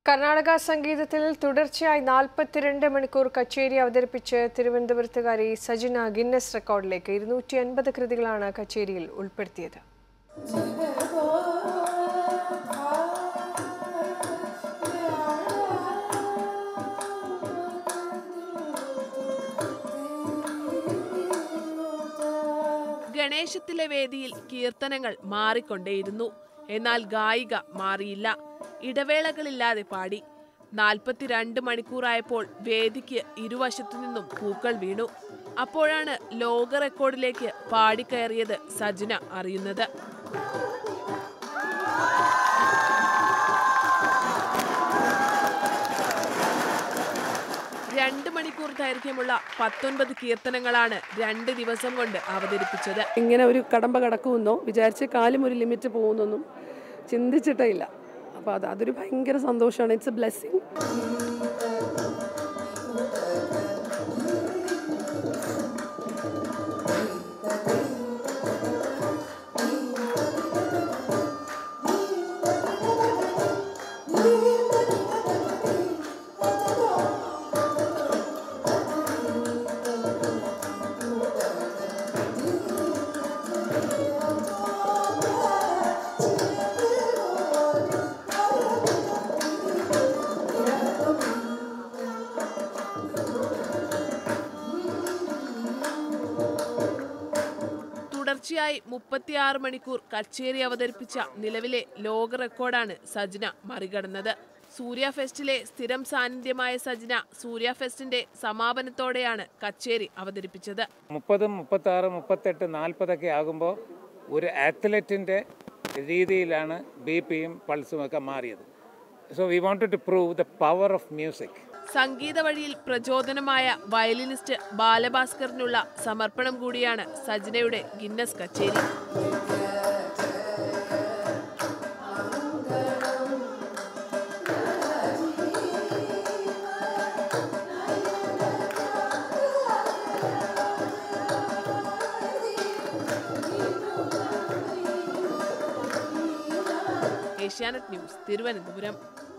കർണാടക സംഗീതത്തിൽ തുടർച്ചയായി നാൽപ്പത്തിരണ്ട് മണിക്കൂർ കച്ചേരി അവതരിപ്പിച്ച് തിരുവനന്തപുരത്തുകാരി സജിന ഗിന്നസ് റെക്കോർഡിലേക്ക് ഇരുന്നൂറ്റി അൻപത് കൃതികളാണ് കച്ചേരിയിൽ ഉൾപ്പെടുത്തിയത് ഗണേശത്തിലെ വേദിയിൽ കീർത്തനങ്ങൾ മാറിക്കൊണ്ടേയിരുന്നു എന്നാൽ ഗായിക മാറിയില്ല ഇടവേളകളില്ലാതെ പാടി നാൽപ്പത്തിരണ്ട് മണിക്കൂറായപ്പോൾ വേദിക്ക് ഇരുവശത്തു നിന്നും പൂക്കൾ വീണു അപ്പോഴാണ് ലോക റെക്കോർഡിലേക്ക് പാടിക്കയറിയത് സജ്ന അറിയുന്നത് രണ്ട് മണിക്കൂർ ദൈർഘ്യമുള്ള പത്തൊൻപത് കീർത്തനങ്ങളാണ് രണ്ട് ദിവസം കൊണ്ട് അവതരിപ്പിച്ചത് ഇങ്ങനെ ഒരു കടമ്പ കടക്കുമെന്നോ വിചാരിച്ച് കാലും ഒരു ലിമിറ്റ് പോകുന്നൊന്നും ചിന്തിച്ചിട്ടേ ഇല്ല അപ്പോൾ അത് അതൊരു ഭയങ്കര സന്തോഷമാണ് ഇറ്റ്സ് എ ബ്ലെസ്സിങ് തുടർച്ചയായി മുപ്പത്തിയാറ് മണിക്കൂർ കച്ചേരി അവതരിപ്പിച്ച നിലവിലെ ലോക റെക്കോർഡാണ് സജ്ന മറികടന്നത് സൂര്യ ഫെസ്റ്റിലെ സ്ഥിരം സാന്നിധ്യമായ സജ്ന സൂര്യ ഫെസ്റ്റിന്റെ സമാപനത്തോടെയാണ് കച്ചേരി അവതരിപ്പിച്ചത് മുപ്പതും മുപ്പത്താറ് മുപ്പത്തെട്ട് നാൽപ്പതൊക്കെ ആകുമ്പോൾ ഒരു അത്ലറ്റിൻ്റെ രീതിയിലാണ് ബി പിയും പൾസും ഒക്കെ മാറിയത് so we wanted to prove the power of music സംഗീത വഴിയിൽ പ്രചോദനമായ വയലിനിസ്റ്റ് ബാലഭാസ്കറിനുള്ള സമർപ്പണം കൂടിയാണ് സജ്നയുടെ ഗിന്നസ് കച്ചേരി ഏഷ്യാനെറ്റ് ന്യൂസ് തിരുവനന്തപുരം